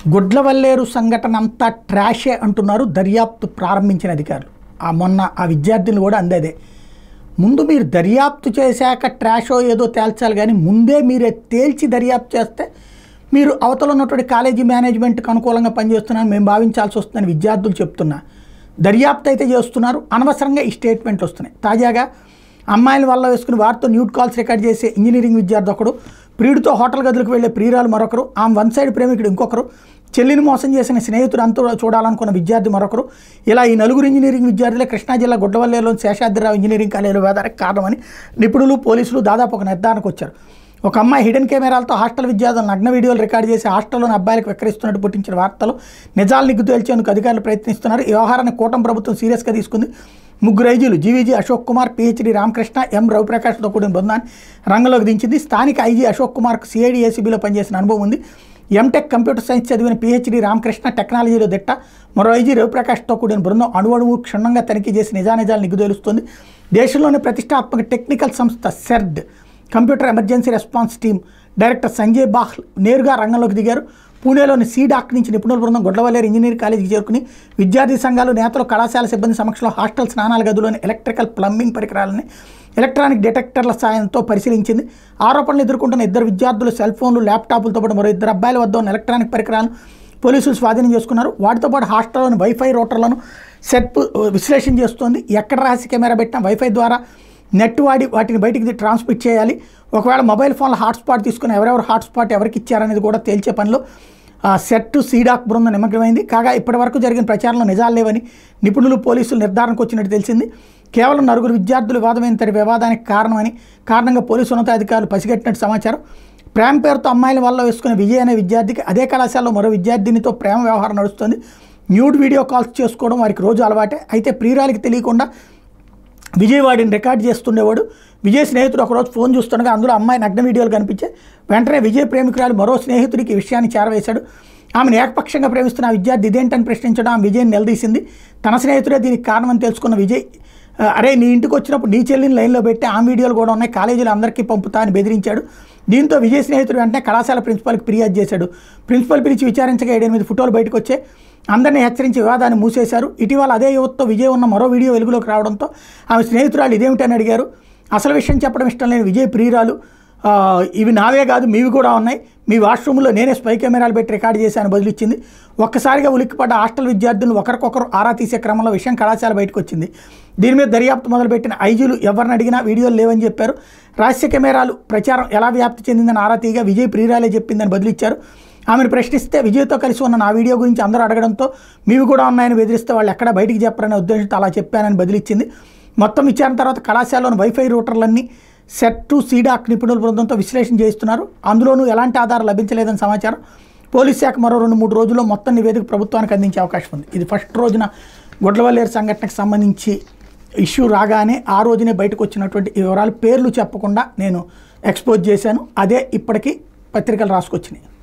గుడ్లవల్లేరు సంఘటన అంతా ట్రాషే అంటున్నారు దర్యాప్తు ప్రారంభించిన అధికారులు ఆ మొన్న ఆ విద్యార్థులు కూడా అందేదే ముందు మీరు దర్యాప్తు చేశాక ట్రాషో ఏదో తేల్చాలి కానీ ముందే మీరే తేల్చి దర్యాప్తు చేస్తే మీరు అవతల ఉన్నటువంటి కాలేజీ మేనేజ్మెంట్కి అనుకూలంగా పనిచేస్తున్నారని మేము భావించాల్సి వస్తుందని విద్యార్థులు చెప్తున్నా దర్యాప్తు అయితే చేస్తున్నారు అనవసరంగా ఈ స్టేట్మెంట్లు వస్తున్నాయి తాజాగా అమ్మాయిల వల్ల వేసుకుని వారితో న్యూట్ కాల్స్ రికార్డ్ చేసే ఇంజనీరింగ్ విద్యార్థి ఒకడు ప్రియుడితో హోటల్ గదులకు వెళ్లే ప్రియురాలు మరొకరు ఆమె వన్ సైడ్ ప్రేమికుడు ఇంకొకరు చెల్లిని మోసం చేసిన స్నేహితుడు అంతా చూడాలనుకున్న విద్యార్థి మరొకరు ఇలా ఈ నలుగురు ఇంజనీరింగ్ విద్యార్థులే కృష్ణా జిల్లా గుడ్డవల్లేలోని శేషాద్రిరావు ఇంజనీరింగ్ కాలేజీలో వేదానికి కారణమని నిపుణులు పోలీసులు దాదాపు ఒక నిర్ధారణకు వచ్చారు ఒక అమ్మాయి హిడెన్ కెమెరాలతో హాస్టల్ విద్యార్థులు నగ్న వీడియోలు రికార్డు చేసి హాస్టల్లోని అబ్బాయిలకు విక్రయిస్తున్నట్టు పుట్టించిన వార్తలు నిజాలు నిగ్గు తేల్చేందుకు అధికారులు ప్రయత్నిస్తున్నారు ఈ వ్యవహారాన్ని కూటమి ప్రభుత్వం సీరియస్గా తీసుకుంది ముగ్గురు ఐజీలు GVG Ashok Kumar PhD Ramakrishna M రవిప్రకాష్తో కూడిన బృందాన్ని రంగంలోకి దించింది స్థానిక ఐజీ అశోక్ కుమార్కు సిఐడి ఏసీబీలో పనిచేసిన అనుభవం ఉంది ఎంటెక్ కంప్యూటర్ సైన్స్ చదివిన పిహెచ్డి రామకృష్ణ టెక్నాలజీలో దిట్ట మరో ఐజీ రవిప్రకాష్తో కూడిన బృందం అణువణువు క్షుణ్ణంగా తనిఖీ చేసి నిజానిజాలు నిగ్గు తేలుస్తుంది దేశంలోని ప్రతిష్టాత్మక టెక్నికల్ సంస్థ CERT computer emergency response team director Sanjay Bahl నేరుగా రంగంలోకి దిగారు పూణేలోని సీడాక్ నుంచి నిపుణుల బృందం గొడ్లవల్లేరు ఇంజనీరింగ్ కాలేజీకి చేరుకుని విద్యార్థి సంఘాలు నేతలు కళాశాల సిబ్బంది సమక్షంలో హాస్టల్ స్నానాల గదులోని ఎలక్ట్రికల్ ప్లంబింగ్ పరికరాలని ఎలక్ట్రానిక్ డిటెక్టర్ల సాయంతో పరిశీలించింది ఆరోపణలు ఎదుర్కొంటున్న ఇద్దరు విద్యార్థులు సెల్ ఫోన్లు ల్యాప్టాప్లతో పాటు మరో ఇద్దరు అబ్బాయిల వద్ద ఉన్న ఎలక్ట్రానిక్ పరికరాలను పోలీసులు స్వాధీనం చేసుకున్నారు వాటితో పాటు హాస్టల్లోని వైఫై రూటర్లను సెట్ విశ్లేషణ చేస్తోంది ఎక్కడ రహస్య కెమెరా పెట్టినా వైఫై ద్వారా నెట్ వాడి వాటిని బయటికి ట్రాన్స్మిట్ చేయాలి ఒకవేళ మొబైల్ ఫోన్లో హాట్స్పాట్ తీసుకుని ఎవరెవరు హాట్స్పాట్ ఎవరికి ఇచ్చారనేది కూడా తేల్చే పనిలో ఆ సెట్ సీడాక్ బృందం నిమగ్నమైంది కాగా ఇప్పటివరకు జరిగిన ప్రచారంలో నిజాలు లేవని నిపుణులు పోలీసులు నిర్ధారణకు వచ్చినట్టు తెలిసింది కేవలం నలుగురు విద్యార్థులు వివాదమైన తడి వివాదానికి కారణమని కారణంగా పోలీసు ఉన్నతాధికారులు పసిగట్టినట్టు సమాచారం ప్రేమ పేరుతో అమ్మాయిల వల్ల వేసుకున్న విజయ్ అనే విద్యార్థికి అదే కళాశాలలో మరో విద్యార్థినితో ప్రేమ వ్యవహారం నడుస్తుంది న్యూడ్ వీడియో కాల్స్ చేసుకోవడం వారికి రోజు అలవాటే అయితే ప్రియురాలికి తెలియకుండా విజయ్ వాడిని రికార్డ్ చేస్తుండేవాడు విజయ్ స్నేహితుడు ఒకరోజు ఫోన్ చూస్తుండగా అందులో అమ్మాయి నగ్న వీడియోలు కనిపించే వెంటనే విజయ్ ప్రేమికురాలు మరో స్నేహితుడికి ఈ విషయాన్ని చేరవేశాడు ఆమెను ఏకపక్షంగా ప్రేమిస్తున్న ఆ విద్యార్థి ఇదేంటని ప్రశ్నించడం ఆమె విజయ్ని నిలదీసింది తన స్నేహితుడే దీనికి కారణమని తెలుసుకున్న విజయ్ "ఆ, అరే నీ ఇంటికి వచ్చినప్పుడు నీ చెల్లిని లైన్లో పెట్టి ఆ వీడియోలు కూడా ఉన్నాయి కాలేజీలో అందరికీ పంపుతా అని బెదిరించాడు దీంతో విజయ్ స్నేహితుడు వెంటనే కళాశాల ప్రిన్సిపాల్కి ఫిర్యాదు చేశాడు ప్రిన్సిపల్ పిలిచి విచారించగా ఏడెనిమిది ఫోటోలు బయటకు వచ్చాయి అందరినీ హెచ్చరించి వివాదాన్ని మూసేశారు ఇటీవల అదే యువతతో విజయ్ ఉన్న మరో వీడియో వెలుగులోకి రావడంతో ఆమె స్నేహితురాలు ఇదేమిటని అడిగారు అసలు విషయం చెప్పడం ఇష్టం లేని విజయ్ ప్రియురాలు "ఆ, ఇవి నావే కాదు మీవి కూడా ఉన్నాయి మీ వాష్రూమ్లో నేనే స్పై కెమెరాలు పెట్టి రికార్డు చేశాను బదిలిచ్చింది ఒక్కసారిగా ఉలిక్కిపడ్డ హాస్టల్ విద్యార్థులను ఒకరికొకరు ఆరా తీసే క్రమంలో విషయం కళాశాల బయటకు వచ్చింది దీని మీద దర్యాప్తు మొదలుపెట్టిన ఐజీలు ఎవరిని అడిగినా వీడియోలు లేవని చెప్పారు రహస్య కెమెరాలు ప్రచారం ఎలా వ్యాప్తి చెందిందని ఆరా తీయగా విజయ్ ప్రియురాలే చెప్పిందని బదిలిచ్చారు ఆమెను ప్రశ్నిస్తే విజయ్తో కలిసి ఉన్న నా వీడియో గురించి అందరూ అడగడంతో మీవి కూడా ఉన్నాయని బెదిరిస్తే వాళ్ళు ఎక్కడ బయటికి చెప్పరనే ఉద్దేశంతో అలా చెప్పానని బదిలిచ్చింది మొత్తం విచారణ తర్వాత కళాశాలలోని వైఫై రూటర్లన్నీ సెట్ టు సీడాక్ నిపుణుల బృందంతో విశ్లేషణ చేయిస్తున్నారు అందులోనూ ఎలాంటి ఆధారం లభించలేదని సమాచారం పోలీస్ శాఖ మరో రెండు మూడు రోజుల్లో మొత్తం నివేదిక ప్రభుత్వానికి అందించే అవకాశం ఉంది ఇది ఫస్ట్ రోజున గొడ్లవల్లేరు సంఘటనకు సంబంధించి ఇష్యూ రాగానే ఆ రోజునే బయటకు వచ్చినటువంటి ఈ వివరాలు పేర్లు చెప్పకుండా నేను ఎక్స్పోజ్ చేశాను అదే ఇప్పటికీ పత్రికలు రాసుకొచ్చినాయి